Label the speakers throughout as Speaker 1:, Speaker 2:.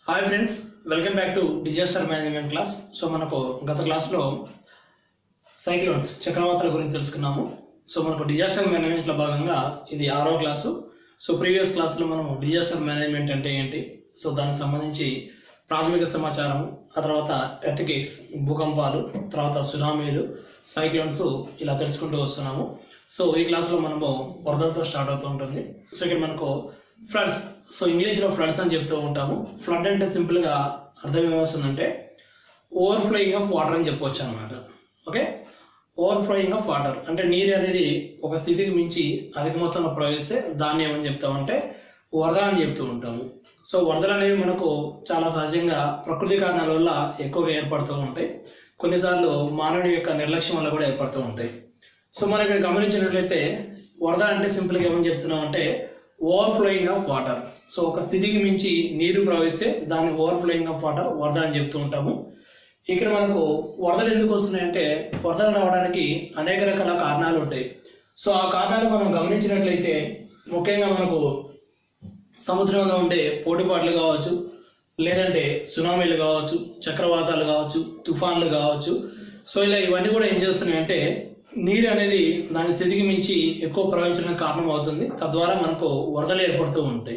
Speaker 1: hi friends welcome back to disaster management class so మనకు గత క్లాస్లో సైక్లోన్స్ చక్రవాతాల గురించి తెలుసుకున్నాము సో మనకు డిజాస్టర్ మేనేజ్మెంట్లో భాగంగా ఇది ఆరో క్లాసు సో ప్రీవియస్ క్లాస్లో మనము డిజాస్టర్ మేనేజ్మెంట్ అంటే ఏంటి సో దానికి సంబంధించి ప్రాథమిక సమాచారం ఆ తర్వాత ఎర్త్కేక్స్ భూకంపాలు తర్వాత సునామీలు సైక్లోన్స్ ఇలా తెలుసుకుంటూ వస్తున్నాము సో ఈ క్లాస్లో మనము వరదలతో స్టార్ట్ అవుతూ ఉంటుంది సో ఇక్కడ మనకు ఫ్లడ్స్ సో ఇంగ్లీష్లో ఫ్లడ్స్ అని చెప్తూ ఉంటాము ఫ్లడ్ అంటే సింపుల్గా అర్థం ఏమొస్తుందంటే ఓవర్ఫ్లోయింగ్ ఆఫ్ వాటర్ అని చెప్పవచ్చు అనమాట ఓకే ఓవర్ఫ్లోయింగ్ ఆఫ్ వాటర్ అంటే నీరు అనేది ఒక స్థితికి మించి అధిక మొత్తంలో ప్రవహిస్తే దాన్ని ఏమని చెప్తామంటే వరద అని చెప్తూ ఉంటాము సో వరదలు అనేవి మనకు చాలా సహజంగా ప్రకృతి కారణాల వల్ల ఎక్కువగా ఏర్పడుతూ ఉంటాయి కొన్నిసార్లు మానవుడి యొక్క నిర్లక్ష్యం వల్ల కూడా ఏర్పడుతూ ఉంటాయి సో మనం ఇక్కడ గమనించినట్లయితే వరద అంటే సింపుల్గా ఏమని చెప్తున్నాం అంటే ఓవర్ఫ్లోయింగ్ ఆఫ్ వాటర్ సో ఒక స్థితికి మించి నీరు ప్రవహిస్తే దాన్ని ఓవర్ఫ్లోయింగ్ ఆఫ్ వాటర్ వరద అని చెప్తూ ఉంటాము ఇక్కడ మనకు వరదలు ఎందుకు వస్తున్నాయంటే వరదలు రావడానికి అనేక రకాల కారణాలు ఉంటాయి సో ఆ కారణాలు మనం గమనించినట్లయితే ముఖ్యంగా మనకు సముద్రంలో ఉండే పోటీపాట్లు కావచ్చు లేదంటే సునామీలు కావచ్చు చక్రవాతాలు కావచ్చు తుఫాన్లు కావచ్చు సో ఇలా ఇవన్నీ కూడా ఏం చేస్తున్నాయంటే నీరు అనేది దాని స్థితికి మించి ఎక్కువ ప్రవహించడానికి కారణం అవుతుంది తద్వారా మనకు వరదలు ఏర్పడుతూ ఉంటాయి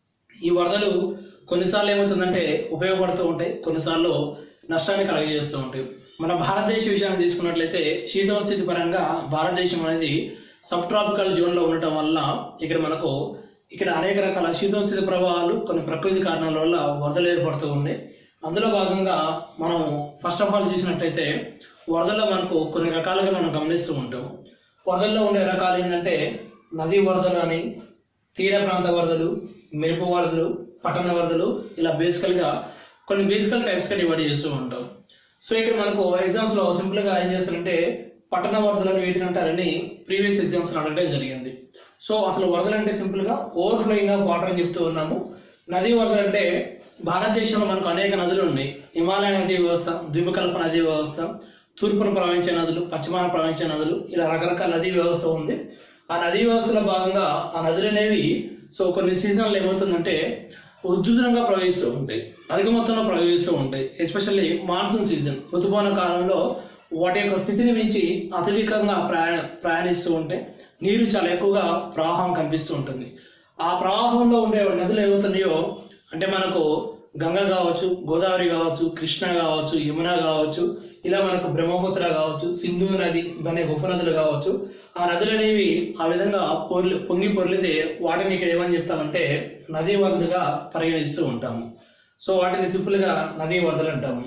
Speaker 1: ఈ వరదలు కొన్నిసార్లు ఏమవుతుందంటే ఉపయోగపడుతూ ఉంటాయి కొన్నిసార్లు నష్టాన్ని కలగజేస్తూ ఉంటాయి మన భారతదేశ విషయాన్ని తీసుకున్నట్లయితే శీతోస్థితి పరంగా భారతదేశం అనేది సబ్ ట్రాపికల్ జోన్లో ఉండటం వల్ల ఇక్కడ మనకు ఇక్కడ అనేక రకాల శీతోస్థితి ప్రభావాలు కొన్ని ప్రకృతి కారణాల వల్ల వరదలు ఏర్పడుతూ ఉన్నాయి అందులో భాగంగా మనం ఫస్ట్ ఆఫ్ ఆల్ చూసినట్టయితే వరదల్లో మనకు కొన్ని రకాలుగా మనం గమనిస్తూ ఉంటాం వరదల్లో ఉండే రకాలు ఏంటంటే నదీ వరదలు అని తీర ప్రాంత వరదలు మెరుపు వరదలు పట్టణ వరదలు ఇలా బేసికల్గా కొన్ని బేసికల్ టైప్స్గా డివైడ్ చేస్తూ ఉంటాం సో ఇక్కడ మనకు ఎగ్జామ్స్లో సింపుల్గా ఏం చేస్తారంటే పట్టణ వరదలను వేటిని అంటారని ప్రీవియస్ ఎగ్జామ్స్ అడగడం జరిగింది సో అసలు వరదలు అంటే సింపుల్గా ఓవర్ఫ్లోయింగ్ ఆఫ్ వాటర్ అని చెప్తూ ఉన్నాము నదీ వరదలు అంటే భారతదేశంలో మనకు అనేక నదులు ఉన్నాయి హిమాలయ నదీ వ్యవస్థ ద్వీపకల్ప నదీ వ్యవస్థ తూర్పున ప్రవహించే నదులు పశ్చిమాన ప్రవహించే నదులు ఇలా రకరకాల నదీ వ్యవస్థ ఉంది ఆ నదీ వ్యవస్థలో భాగంగా ఆ నదులు అనేవి సో కొన్ని సీజన్లు ఏమవుతుందంటే ఉధృతంగా ప్రవహిస్తూ ఉంటాయి అధిక మొత్తంలో ప్రవహిస్తూ ఉంటాయి ఎస్పెషల్లీ మాన్సూన్ సీజన్ ఋతుపవన కాలంలో వాటి యొక్క స్థితిని మించి అత్యధికంగా ప్రయాణ ప్రయాణిస్తూ ఉంటే నీరు చాలా ఎక్కువగా ప్రవాహం కనిపిస్తూ ఉంటుంది ఆ ప్రవాహంలో ఉండే నదులు ఏమవుతున్నాయో అంటే మనకు గంగ కావచ్చు గోదావరి కావచ్చు కృష్ణ కావచ్చు యమున కావచ్చు ఇలా మనకు బ్రహ్మపుత్ర కావచ్చు సింధు నది దాని ఉపనదులు కావచ్చు ఆ నదులు అనేవి ఆ విధంగా పొర్లి పొంగి పొర్లితే వాటిని ఇక్కడ ఏమని చెప్తామంటే నదీ వరదగా పరిగణిస్తూ ఉంటాము సో వాటిని సింపుల్గా నదీ వరదలు అంటాము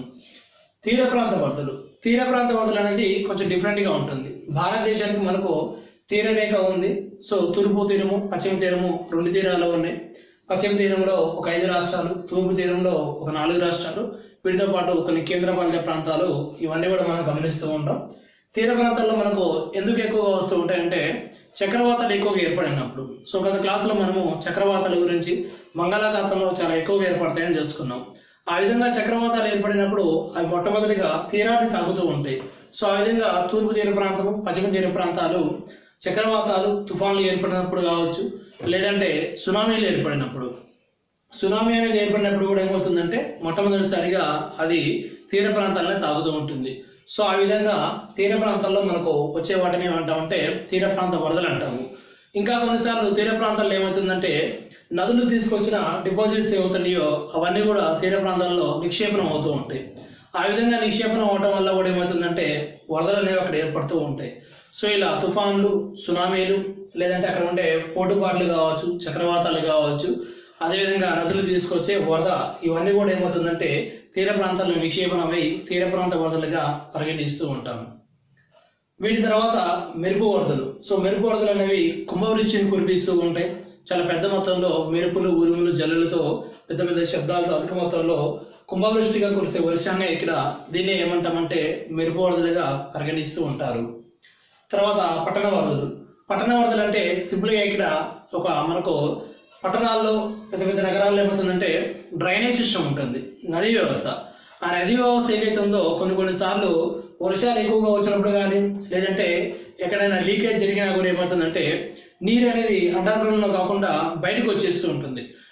Speaker 1: తీర ప్రాంత వరదలు తీర ప్రాంత వరదలు అనేది కొంచెం డిఫరెంట్గా ఉంటుంది భారతదేశానికి మనకు తీరరేఖ ఉంది సో తూర్పు తీరము పశ్చిమ తీరము రెండు తీరాలు ఉన్నాయి పశ్చిమ తీరంలో ఒక ఐదు రాష్ట్రాలు తూర్పు తీరంలో ఒక నాలుగు రాష్ట్రాలు వీటితో పాటు కొన్ని కేంద్రపాలిత ప్రాంతాలు ఇవన్నీ కూడా మనం గమనిస్తూ ఉంటాం తీర ప్రాంతాల్లో మనకు ఎందుకు ఎక్కువగా వస్తూ ఉంటాయంటే చక్రవాతాలు ఎక్కువగా ఏర్పడినప్పుడు సో గత క్లాసులో మనము చక్రవాతాల గురించి బంగాళాఖాతంలో చాలా ఎక్కువగా ఏర్పడతాయని తెలుసుకున్నాం ఆ విధంగా చక్రవాతాలు ఏర్పడినప్పుడు అవి మొట్టమొదటిగా తీరాన్ని తాకుతూ ఉంటాయి సో ఆ విధంగా తూర్పు తీర ప్రాంతము పశ్చిమ తీర ప్రాంతాలు చక్రవాతాలు తుఫాన్లు ఏర్పడినప్పుడు కావచ్చు లేదంటే సునామీలు ఏర్పడినప్పుడు సునామీ అనేది ఏర్పడినప్పుడు కూడా ఏమవుతుందంటే మొట్టమొదటిసారిగా అది తీర ప్రాంతాలను తాగుతూ ఉంటుంది సో ఆ విధంగా తీర ప్రాంతాల్లో మనకు వచ్చే వాటిని ఏమంటామంటే తీర ప్రాంత వరదలు అంటాము ఇంకా కొన్నిసార్లు తీర ప్రాంతాల్లో ఏమవుతుందంటే నదులు తీసుకొచ్చిన డిపాజిట్స్ ఏమవుతున్నాయో అవన్నీ కూడా తీర ప్రాంతాల్లో నిక్షేపణం అవుతూ ఉంటాయి ఆ విధంగా నిక్షేపణం అవటం వల్ల కూడా ఏమవుతుందంటే వరదలు అనేవి అక్కడ ఏర్పడుతూ ఉంటాయి సో ఇలా తుఫాన్లు సునామీలు లేదంటే అక్కడ ఉండే పోటుపాట్లు కావచ్చు చక్రవాతాలు కావచ్చు అదేవిధంగా నదులు తీసుకొచ్చే వరద ఇవన్నీ కూడా ఏమవుతుందంటే తీర ప్రాంతాల్లో నిక్షేపణమై తీర ప్రాంత వరదలుగా పరిగణిస్తూ ఉంటాము వీటి తర్వాత మెరుపు వరదలు సో మెరుపు వరదలు అనేవి కుంభవృష్టిని కురిపిస్తూ ఉంటాయి చాలా పెద్ద మొత్తంలో మెరుపులు ఉరుములు జల్లులతో పెద్ద పెద్ద శబ్దాలతో అధిక మొత్తంలో కుంభవృష్టిగా కురిసే వర్షాన్ని ఇక్కడ దీన్ని ఏమంటామంటే మెరుపు వరదలుగా పరిగణిస్తూ ఉంటారు తర్వాత పట్టణ వరదలు పట్టణ వరదలు అంటే సింపుల్గా ఇక్కడ ఒక మనకు పట్టణాల్లో పెద్ద పెద్ద నగరాల్లో ఏమవుతుందంటే డ్రైనేజ్ సిస్టమ్ ఉంటుంది నదీ వ్యవస్థ ఆ నదీ వ్యవస్థ ఏదైతే ఉందో కొన్ని కొన్ని సార్లు వర్షాలు ఎక్కువగా వచ్చినప్పుడు కానీ లేదంటే ఎక్కడైనా లీకేజ్ జరిగినా కూడా ఏమవుతుందంటే నీరు అనేది అండర్ గ్రౌండ్లో కాకుండా బయటకు వచ్చేస్తూ ఉంటుంది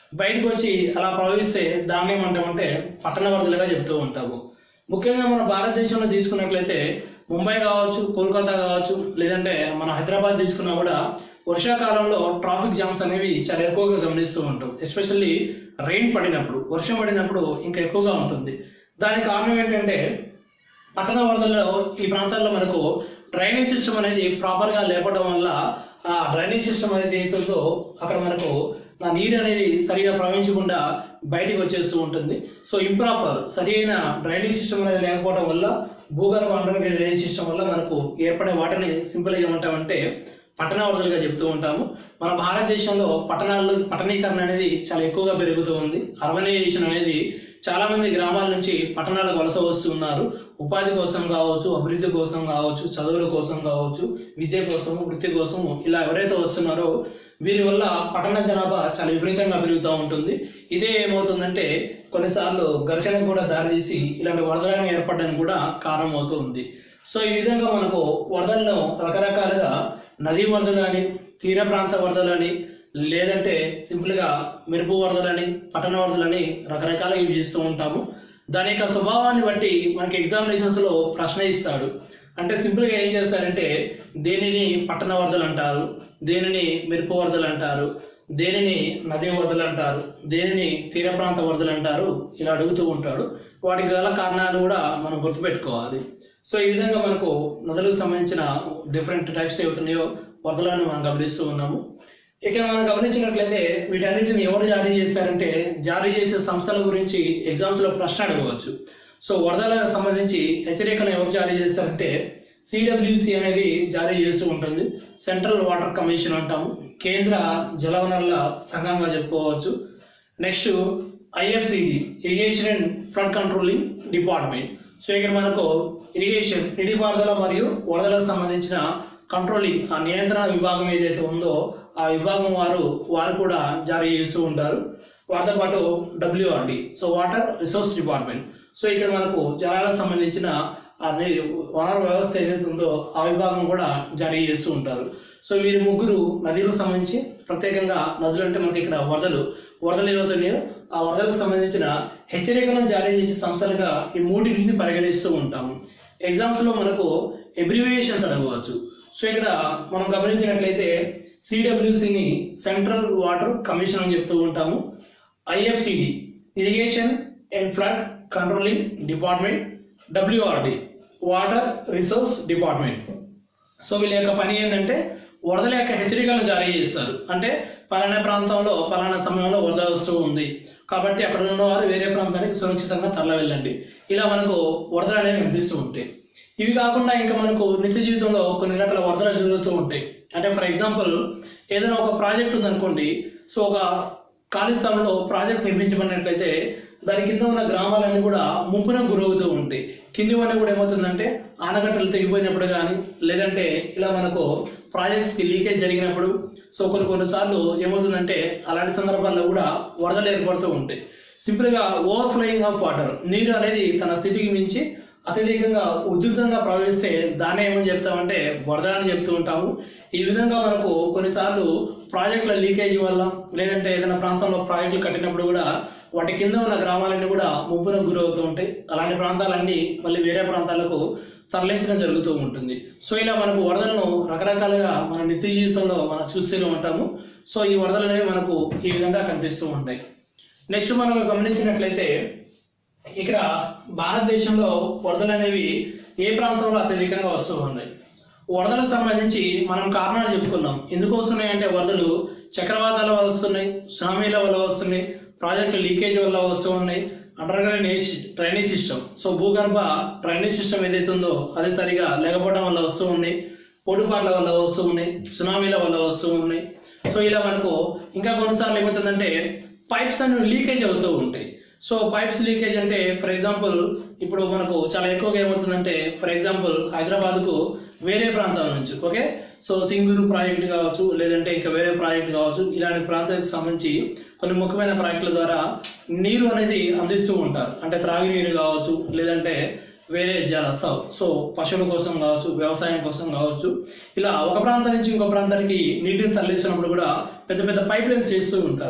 Speaker 1: బయటకు వచ్చి అలా ప్రవహిస్తే దాన్ని ఏమంటామంటే పట్టణ వరదలుగా చెప్తూ ఉంటాము ముఖ్యంగా మన భారతదేశంలో తీసుకున్నట్లయితే ముంబై కావచ్చు కోల్కతా కావచ్చు లేదంటే మన హైదరాబాద్ తీసుకున్నా కూడా వర్షాకాలంలో ట్రాఫిక్ జామ్స్ అనేవి చాలా ఎక్కువగా గమనిస్తూ ఉంటాం ఎస్పెషల్లీ రెయిన్ పడినప్పుడు వర్షం పడినప్పుడు ఇంకా ఎక్కువగా ఉంటుంది దానికి కారణం ఏంటంటే పట్టణ వరదల్లో ఈ ప్రాంతాల్లో మనకు డ్రైనేజ్ సిస్టమ్ అనేది ప్రాపర్ గా లేపడం వల్ల ఆ డ్రైనేజ్ సిస్టమ్ అనేది ఏతుందో అక్కడ మనకు ఆ నీరు అనేది సరిగా ప్రవహించకుండా బయటికి వచ్చేస్తూ ఉంటుంది సో ఇంప్రాపర్ సరి అయిన డ్రైనేజ్ సిస్టమ్ అనేది లేకపోవడం వల్ల భూగర్భ అండర్ డ్రైనేజ్ సిస్టమ్ వల్ల మనకు ఏర్పడే వాటిని సింపుల్ గా ఏమంటామంటే పట్టణ వరదలుగా చెప్తూ ఉంటాము మన భారతదేశంలో పట్టణాల్లో పట్టణీకరణ అనేది చాలా ఎక్కువగా పెరుగుతూ ఉంది అర్బనైజేషన్ అనేది చాలా మంది గ్రామాల నుంచి పట్టణాలకు వలస వస్తున్నారు ఉపాధి కోసం కావచ్చు అభివృద్ధి కోసం కావచ్చు చదువుల కోసం కావచ్చు విద్య కోసం వృత్తి కోసం ఇలా ఎవరైతే వస్తున్నారో వీరి వల్ల పట్టణ జనాభా చాలా విపరీతంగా పెరుగుతూ ఉంటుంది ఇదే ఏమవుతుందంటే కొన్నిసార్లు ఘర్షణకు కూడా దారితీసి ఇలాంటి వరదలను ఏర్పడడానికి కూడా కారణం అవుతూ ఉంది సో ఈ విధంగా మనకు వరదలను రకరకాలుగా నదీ వరదలు అని తీర ప్రాంత వరదలు అని లేదంటే సింపుల్ గా మెరుపు వరదలని పట్టణ వరదలని రకరకాలుగా యూజ్ చేస్తూ ఉంటాము దాని యొక్క స్వభావాన్ని బట్టి మనకి ఎగ్జామినేషన్స్ లో ప్రశ్న ఇస్తాడు అంటే సింపుల్ గా ఏం చేస్తారంటే దేనిని పట్టణ వరదలు అంటారు దేనిని మెరుపు వరదలు అంటారు దేనిని నదీ వరదలు అంటారు దేనిని తీర ప్రాంత వరదలు అంటారు ఇలా అడుగుతూ ఉంటాడు వాటికి గల కారణాలు కూడా మనం గుర్తుపెట్టుకోవాలి సో ఈ విధంగా మనకు నదులకు సంబంధించిన డిఫరెంట్ టైప్స్ ఏవుతున్నాయో వరదలను మనం గమనిస్తూ ఉన్నాము ఇక మనం గమనించినట్లయితే వీటన్నిటిని ఎవరు జారీ చేశారంటే జారీ చేసే సంస్థల గురించి ఎగ్జామ్స్ లో ప్రశ్న అడగవచ్చు సో వరదలకు సంబంధించి హెచ్చరికలు ఎవరు జారీ చేశారంటే సిడబ్ల్యూసి అనేది జారీ చేస్తూ ఉంటుంది సెంట్రల్ వాటర్ కమిషన్ అంటాము కేంద్ర జలవనరుల సంఘంగా చెప్పుకోవచ్చు next IFCD irrigation and flood controlling department so ఇక్కడ మనకు ఇరిగేషన్ నీటిపారుదల మరియు వరదలకు సంబంధించిన కంట్రోలింగ్ ఆ నియంత్రణ విభాగం ఏదైతే ఉందో ఆ విభాగం వారు వారు కూడా జారీ చేస్తూ ఉంటారు వాటితో పాటు WRD so water resource department so ఇక్కడ మనకు జలాలకు సంబంధించిన ఆ ని- వనరు వ్యవస్థ ఏదైతే ఉందో ఆ విభాగం కూడా జారీ చేస్తూ ఉంటారు సో వీరి ముగ్గురు నదులకు సంబంధించి ప్రత్యేకంగా నదులు అంటే మనకి ఇక్కడ వరదలు వరదలు ఏవవుతున్నాయో ఆ వరదలకు సంబంధించిన హెచ్చరికలను జారీ చేసే సంస్థలుగా ఈ మూడింటిని పరిగణిస్తూ ఉంటాము ఎగ్జామ్స్ లో మనకు ఎబ్రివియేషన్స్ అడగవచ్చు సో ఇక్కడ మనం గమనించినట్లయితే సిడబ్ల్యూసిని సెంట్రల్ వాటర్ కమిషన్ అని చెప్తూ ఉంటాము IFCD irrigation and flood controlling department WRD water resource department so వీళ్ళ యొక్క పని ఏంటంటే వరదల యొక్క హెచ్చరికలను జారీ చేస్తారు అంటే పలానా ప్రాంతంలో పలానా సమయంలో వరద వస్తూ ఉంది కాబట్టి అక్కడ ఉన్న వారు వేరే ప్రాంతానికి సురక్షితంగా తరలి వెళ్ళండి ఇలా మనకు వరదలు అనేవి కనిపిస్తూ ఉంటాయి ఇవి కాకుండా ఇంకా మనకు నిత్య జీవితంలో కొన్ని రకాల వరదలు జరుగుతూ ఉంటాయి అంటే ఫర్ ఎగ్జాంపుల్ ఏదైనా ఒక ప్రాజెక్ట్ ఉందనుకోండి సో ఒక ఖాళీ స్థలంలో ప్రాజెక్ట్ నిర్మించబడినట్లయితే దాని కింద ఉన్న గ్రామాలన్నీ కూడా ముంపునకు గురవుతూ ఉంటాయి కింది వల్ల కూడా ఏమవుతుందంటే ఆనకట్టలు తెగిపోయినప్పుడు కానీ లేదంటే ఇలా మనకు ప్రాజెక్ట్స్ కి లీకేజ్ జరిగినప్పుడు సో కొన్ని కొన్నిసార్లు ఏమవుతుందంటే అలాంటి సందర్భాల్లో కూడా వరదలు ఏర్పడుతూ ఉంటాయి సింపుల్ గా ఓవర్ ఫ్లోయింగ్ ఆఫ్ వాటర్ నీరు అనేది తన స్థితికి మించి అత్యధికంగా ఉధృతంగా ప్రవహిస్తే దాన్ని ఏమని చెప్తామంటే వరద అని చెప్తూ ఉంటాము ఈ విధంగా మనకు కొన్నిసార్లు ప్రాజెక్టుల లీకేజ్ వల్ల లేదంటే ఏదైనా ప్రాంతంలో ప్రాజెక్టులు కట్టినప్పుడు కూడా వాటి కింద ఉన్న గ్రామాలన్నీ కూడా ముప్పునకు గురవుతూ ఉంటాయి అలాంటి ప్రాంతాలన్నీ మళ్ళీ వేరే ప్రాంతాలకు తరలించడం జరుగుతూ ఉంటుంది సో ఇలా మనకు వరదలను రకరకాలుగా మన నిత్య జీవితంలో మనం చూస్తూనే ఉంటాము సో ఈ వరదలు అనేవి మనకు ఈ విధంగా కనిపిస్తూ ఉంటాయి నెక్స్ట్ మనం గమనించినట్లయితే ఇక్కడ భారతదేశంలో వరదలు అనేవి ఏ ప్రాంతంలో అత్యధికంగా వస్తూ ఉన్నాయి వరదలకు సంబంధించి మనం కారణాలు చెప్పుకున్నాం ఎందుకు వస్తున్నాయి అంటే వరదలు చక్రవాతాల వల్ల వస్తున్నాయి సునామీల వల్ల వస్తున్నాయి ప్రాజెక్టు లీకేజ్ వల్ల వస్తూ ఉన్నాయి under drainage drainage system so భూగర్భ డ్రైనేజ్ సిస్టమ్ ఏదైతే ఉందో అది సరిగా లేకపోవడం వల్ల వస్తూ ఉన్నాయి పొడుపాట్ల వల్ల వస్తూ ఉన్నాయి సునామీల వల్ల వస్తూ ఉన్నాయి సో ఇలా మనకు ఇంకా కొన్నిసార్లు ఏమవుతుందంటే పైప్స్ అనేవి లీకేజ్ అవుతూ ఉంటాయి సో పైప్స్ లీకేజ్ అంటే ఫర్ ఎగ్జాంపుల్ ఇప్పుడు మనకు చాలా ఎక్కువగా ఏమవుతుందంటే ఫర్ ఎగ్జాంపుల్ హైదరాబాద్ కు వేరే ప్రాంతాల నుంచి ఓకే సో సింగూరు ప్రాజెక్ట్ కావచ్చు లేదంటే ఇంకా వేరే ప్రాజెక్ట్ కావచ్చు ఇలాంటి ప్రాంతానికి సంబంధించి కొన్ని ముఖ్యమైన ప్రాజెక్టుల ద్వారా నీరు అనేది అందిస్తూ ఉంటారు అంటే త్రాగునీరు కావచ్చు లేదంటే వేరే జల స- సో పశువుల కోసం కావచ్చు వ్యవసాయం కోసం కావచ్చు ఇలా ఒక ప్రాంతం నుంచి ఇంకో ప్రాంతానికి నీటిని తరలిస్తున్నప్పుడు కూడా పెద్ద పెద్ద పైప్ లైన్స్ చేస్తూ ఉంటారు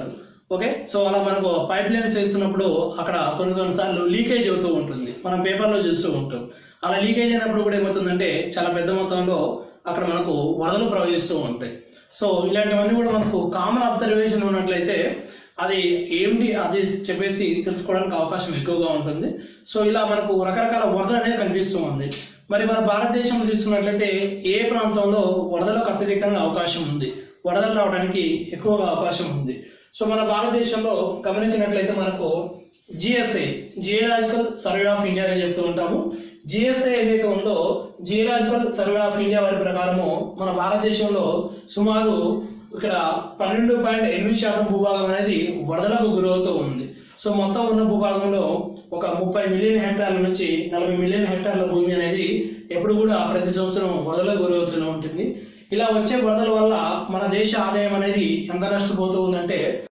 Speaker 1: ఓకే సో అలా మనకు పైప్ లైన్స్ వేస్తున్నప్పుడు అక్కడ కొన్ని కొన్నిసార్లు లీకేజ్ అవుతూ ఉంటుంది మనం పేపర్లో చూస్తూ ఉంటాం అలా లీకేజ్ అయినప్పుడు కూడా ఏమవుతుందంటే చాలా పెద్ద మొత్తంలో అక్కడ మనకు వరదలు ప్రవహిస్తూ ఉంటాయి సో ఇలాంటివన్నీ కూడా మనకు కామన్ అబ్జర్వేషన్ ఉన్నట్లయితే అది ఏంటి అది చెప్పేసి తెలుసుకోవడానికి అవకాశం ఎక్కువగా ఉంటుంది సో ఇలా మనకు రకరకాల వరదలు అనేది కనిపిస్తూ ఉంది మరి మన భారతదేశంలో తీసుకున్నట్లయితే ఏ ప్రాంతంలో వరదలకు అత్యధికంగా అవకాశం ఉంది వరదలు రావడానికి ఎక్కువగా అవకాశం ఉంది సో మన భారతదేశంలో గమనించినట్లయితే మనకు GSA geological survey of India అని చెప్తూ ఉంటాము జిఎస్ఏ ఏదైతే ఉందో జియోలాజికల్ సర్వే ఆఫ్ ఇండియా వారి ప్రకారము మన భారతదేశంలో సుమారు ఇక్కడ పన్నెండు పాయింట్ ఎనిమిది శాతం భూభాగం అనేది వరదలకు గురవుతూ ఉంది సో మొత్తం ఉన్న భూభాగంలో ఒక ముప్పై మిలియన్ హెక్టార్ల నుంచి నలభై మిలియన్ హెక్టార్ల భూమి అనేది ఎప్పుడు కూడా ప్రతి సంవత్సరం వరదలకు గురవుతూనే ఉంటుంది ఇలా వచ్చే వరదల వల్ల మన దేశ ఆదాయం అనేది ఎంత నష్టపోతూ ఉందంటే